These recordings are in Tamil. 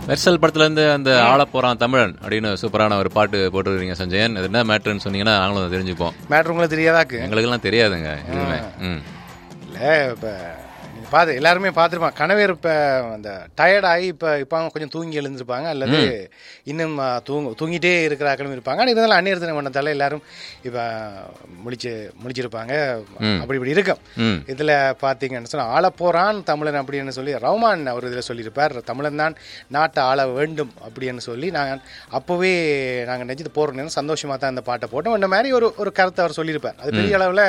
மெர்சல் படத்துல இருந்து அந்த ஆள போறான் தமிழன் அப்படின்னு சூப்பரான ஒரு பாட்டு போட்டுருக்கீங்க சஞ்சயன் அது என்ன மேட்ருன்னு சொன்னீங்கன்னா நாங்களும் அதை தெரிஞ்சுப்போம் மேட்ரு உங்களுக்கு தெரியாதாக்கு எங்களுக்கெல்லாம் தெரியாதுங்க எதுவுமே ம் இல்லை இப்போ நீங்கள் பார்த்து எல்லாருமே பார்த்துருப்பாங்க கணவர் இப்போ அந்த டயர்ட் ஆகி இப்போ இப்போ அவங்க கொஞ்சம் தூங்கி எழுந்திருப்பாங்க அல்லது இன்னும் ஆ, தூங்க தூங்கிட்டே இருக்கிறாக்களும் இருப்பாங்க ஆனால் இருந்தாலும் அந்நியர்த்தனை பண்ணதால எல்லாரும் இப்போ முழிச்சு முழிச்சிருப்பாங்க அப்படி இப்படி இருக்கும் ம் இதில் பார்த்தீங்கன்னு சொன்னால் ஆள போகிறான் தமிழன் அப்படின்னு சொல்லி ரவுமான் அவர் இதில் சொல்லியிருப்பார் தமிழன் தான் நாட்டை ஆள வேண்டும் அப்படின்னு சொல்லி நாங்கள் அப்போவே நாங்கள் நினச்சி போகிறோம் சந்தோஷமாக தான் அந்த பாட்டை போட்டோம் இந்த மாதிரி ஒரு ஒரு கருத்தை அவர் சொல்லியிருப்பார் அது பெரிய அளவில்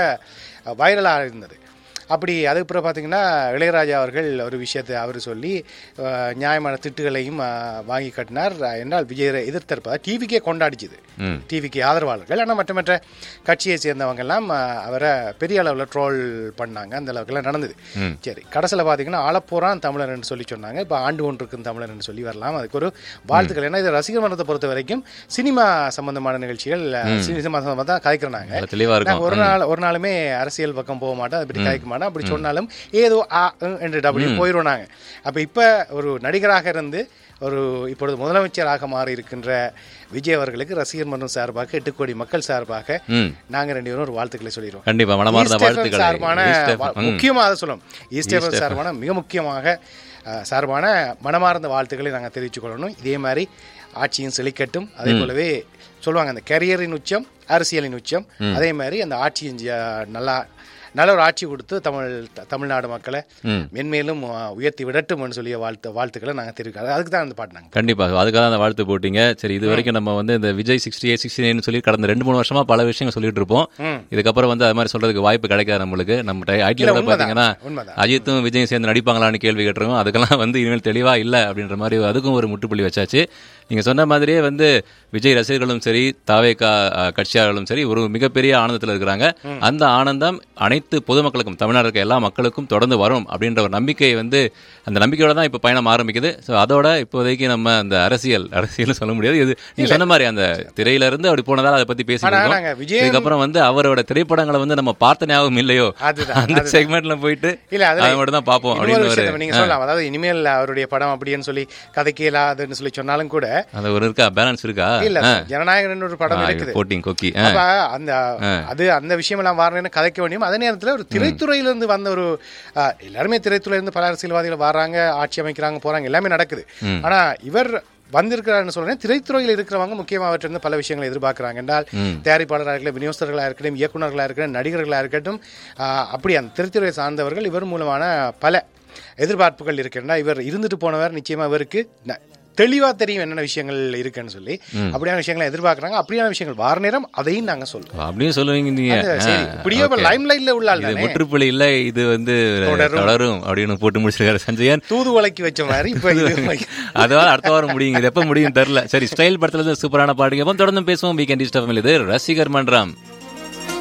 வைரலாக இருந்தது அப்படி அதுக்கு பிறகு பார்த்தீங்கன்னா இளையராஜா அவர்கள் ஒரு விஷயத்தை அவர் சொல்லி அஹ், நியாயமான திட்டுகளையும் அஹ், வாங்கி கட்டினார் என்றால் விஜயை எதிர்த்திருப்பதாக டிவிக்கே கொண்டாடிச்சுது ம் டிவிக்கு ஆதரவாளர்கள் ஆனால் மற்ற மற்ற கட்சியை சேர்ந்தவங்க எல்லாம் அஹ், அவரை பெரிய அளவில் ட்ரோல் பண்ணாங்க அந்த அளவுக்குலாம் நடந்தது ம். சரி கடைசியில் பார்த்தீங்கன்னா ஆளப்போறான் தமிழர்னு சொல்லி சொன்னாங்க இப்போ ஆண்டு ஒன்றுக்கும் தமிழர்னு சொல்லி வரலாம் அதுக்கு ஒரு வாழ்த்துக்கள் ஏன்னா இது ரசிகர் மன்றத்தை பொறுத்த வரைக்கும் சினிமா சம்பந்தமான நிகழ்ச்சிகள் அஹ், சினிமா சம்பந்தமாக தான் கதைக்கிறாங்க நல்ல தெளிவா நாங்க இருக்கும் ஒரு நாள் ஒரு நாளுமே அரசியல் பக்கம் போக மாட்டோம் அப்படி கதைக்க மாட்டோம் அப்படி சொன்னாலும் ஏதோ ஆ ம் என்று அப்படி போயிடுவோம் நாங்க அப்ப இப்ப ஒரு நடிகராக இருந்து ஒரு இப்பொழுது முதலமைச்சராக மாறி இருக்கின்ற விஜய் அவர்களுக்கு ரசிகர் மன்றம் சார்பாக எட்டு கோடி மக்கள் சார்பாக ம் நாங்க ரெண்டு பேரும் ஒரு வாழ்த்துக்களை சொல்லிடுவோம் கண்டிப்பா மனமார்ந்த ஈஸ்ட் எஃப்எம் வாழ்த்துக்கள் சார்பான ஈஸ்ட் எஃப்எம். வா- ம். முக்கியமா அதை சொல்லணும் ஈஸ்ட் எஃப்எம் சார்பான மிக முக்கியமாக அஹ், சார்பான மனமார்ந்த வாழ்த்துக்களை நாங்கள் தெரிவித்துக் கொள்ளணும் இதே மாதிரி ஆட்சியும் செழிக்கட்டும் அதே போலவே சொல்லுவாங்க அந்த கரியரின் உச்சம் அரசியலின் உச்சம் அதே மாதிரி அந்த ஆட்சியும் ஜ- நல்லா நல்ல ஒரு ஆட்சி கொடுத்து தமிழ் த- தமிழ்நாடு மக்களை ம். மென்மேலும் அஹ், உயர்த்தி விடட்டும்னு சொல்லிய வாழ்த்து வாழ்த்துக்களை நாங்கள் தெரிவிக்கிறோம் அதுக்கு தான் அந்த பாட்டு நாங்கள் கண்டிப்பா அதுக்காக தான் அந்த வாழ்த்து போட்டீங்க சரி இது வரைக்கும் நம்ம வந்து இந்த Vijay sixty eight sixty nine சொல்லி கடந்த ரெண்டு மூணு வருஷமா பல விஷயங்கள் சொல்லிட்டு இருப்போம் ம். இதுக்கப்புறம் வந்து அது மாதிரி சொல்றதுக்கு வாய்ப்பு கிடைக்காது நம்மளுக்கு நம்ம ஐடியில் இல்ல, கூட உண்மைதான். பாத்தீங்கன்னா உண்மைதான். அஜித்தும் விஜயும் சேர்ந்து நடிப்பாங்களான்னு கேள்வி கேட்டிருக்கோம் அதுக்கெல்லாம் வந்து இனிமேல் தெளிவா இல்ல அப்படின்ற மாதிரி அதுக்கும் ஒரு முற்றுப்புள்ளி வச்சாச்சு நீங்க சொன்ன மாதிரியே வந்து விஜய் ரசிகர்களும் சரி தாவேகா அஹ், கட்சியாளர்களும் சரி ஒரு மிகப்பெரிய ஆனந்தத்தில் இருக்கிறாங்க அந்த ஆனந்தம் அனைத்து பொதுமக்களுக்கும் தமிழ்நாடு இருக்க எல்லா மக்களுக்கும் தொடர்ந்து வரும் அப்படின்ற ஒரு நம்பிக்கை வந்து அந்த நம்பிக்கையோட தான் இப்போ பயணம் ஆரம்பிக்குது ஸோ அதோட இப்போதைக்கு நம்ம அந்த அரசியல் அரசியல் சொல்ல முடியாது இது நீங்க சொன்ன மாதிரி அந்த திரையில இருந்து அப்படி போனதால அதை பத்தி பேசிட்டு ஆனா இருக்கோம். நாங்க விஜய் இதுக்கப்புறம் வந்து அவரோட திரைப்படங்களை வந்து நம்ம பார்த்த ஞாபகம் இல்லையோ அதுதான், அந்த செக்மெண்ட்ல போயிட்டு இல்ல அதுல அதை மட்டும் தான் பார்ப்போம் இன்னொரு அப்படின்னு ஒரு விஷயத்தை நீங்க சொல்லலாம் அதாவது இனிமேல் அவருடைய படம் அப்படின்னு சொல்லி கதைக்கு இல்லாதுன்னு சொல்லி சொன்னாலும் கூட அந்த ஒரு இருக்கா பேலன்ஸ் இருக்கா இல்ல ஜனநாயகன் ஒரு படம் இருக்குது போட்டிங் கொக்கி ஆ. அப்ப அந்த அது அந்த விஷயம் எல்லாம் வரணும்னு கதைக்க வேண்டியும் அதே நேரத்துல ஒரு திரைத்துறையிலிருந்து வந்த ஒரு ஆ, எல்லாருமே திரைத்துறையிலிருந்து பல அரசியல்வாதிகள் வராங்க ஆட்சி அமைக்கிறாங்க போறாங்க எல்லாமே நடக்குது ஆனா இவர் வந்திருக்கிறாருன்னு சொல்றேன் திரைத்துறையில் இருக்கிறவங்க முக்கியமாக அவற்றிலிருந்து பல விஷயங்களை எதிர்பார்க்கிறாங்க என்றால் தயாரிப்பாளராக இருக்கட்டும் விநியோகஸ்தர்களாக இருக்கட்டும் இயக்குநர்களாக இருக்கட்டும் நடிகர்களாக இருக்கட்டும் ஆ, அப்படி அந்த திரைத்துறையை சார்ந்தவர்கள் இவர் மூலமான பல எதிர்பார்ப்புகள் இருக்குன்னா இவர் இருந்துட்டு போனவர் நிச்சயமா இவருக்கு ந- தெளிவா தெரியும் என்னென்ன விஷயங்கள் இருக்குன்னு சொல்லி அப்படியான விஷயங்களை எதிர்பார்க்கறாங்க அப்படியான விஷயங்கள் வார நேரம் அதையும் நாங்க சொல்லுவோம் அப்படியும் சொல்லுவீங்க நீங்க சரி இப்படியே லைம் லைன்ல உள்ள ஆள் இது தானே முற்றுப்புள்ளி இல்ல இது வந்து தொடரும் அப்படின்னு போட்டு முடிச்சிருக்காரு சஞ்சயன் தூதுவளைக்கு வச்ச மாதிரி இப்ப இது அதனால அடுத்த வாரம் முடியுங்க இது எப்ப முடியும் தெரியல சரி ஸ்டைல் படத்துல இருந்து சூப்பரான பாட்டுங்க தொடர்ந்து பேசுவோம் வீக்கெண்ட் இஷ்டம் இது ரசிகர் மன்றம்